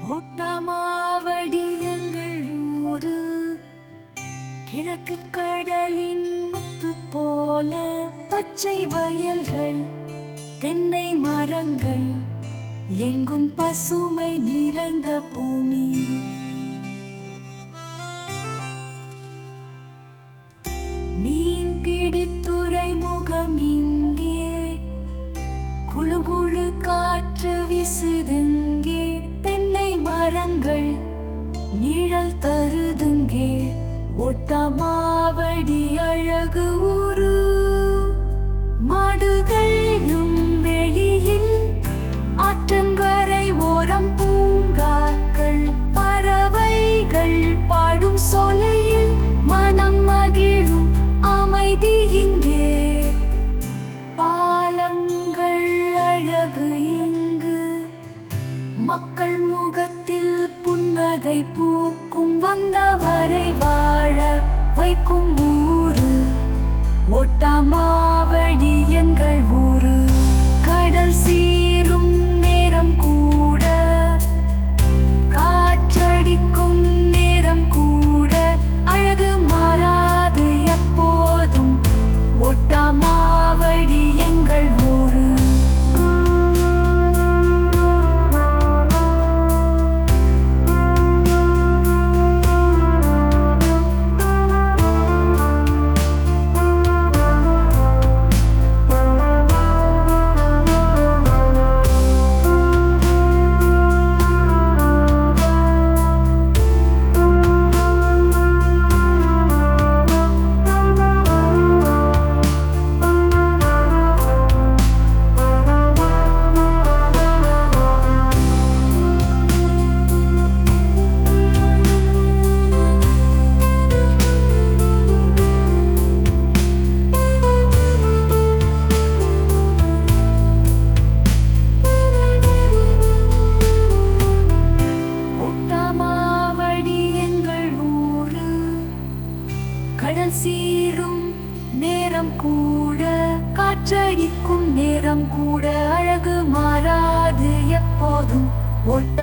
ஒட்டமாவடி எங்கள் ஊரு கிழக்கு கடலின் முத்து போல பச்சை வயல்கள் தென்னை மரங்கள் எங்கும் பசுமை நிறைந்த பூமி மீன் பிடித்துறைமுகம் இங்கே குழு குழு காற்று வீசுதுங்கே தென்னை மரங்கள் நிழல் தருதுங்கே ஒட்டமாவடி அழகு ஊரு மாடுகளும் வெளியில் ஆற்றங்கரை ஓரம் பூங்காக்கள் பறவைகள் பாடும் சொலையில் மனம் மகிழும் அமைதி இங்கே பாலங்கள் அழகு இங்கு மக்கள் முகத்தில் புன்னகை பூக்கும் வந்தவரை வாழ வைக்கும் ஊரு ஒட்டமாவடி எங்கள் ஊரு கடல் சீரும் நேரம் கூட காற்றடிக்கும் நேரம் கூட அழகு மாறாது எப்போதும் ஒட்டமாவடி எங்கள் ஊரு ஒட்டமாவடி எங்கள் ஊரு கடல் சீரும் நேரம் கூட காற்றடிக்கும் நேரம் கூட அழகு மாறாது எப்போதும் ஒட்ட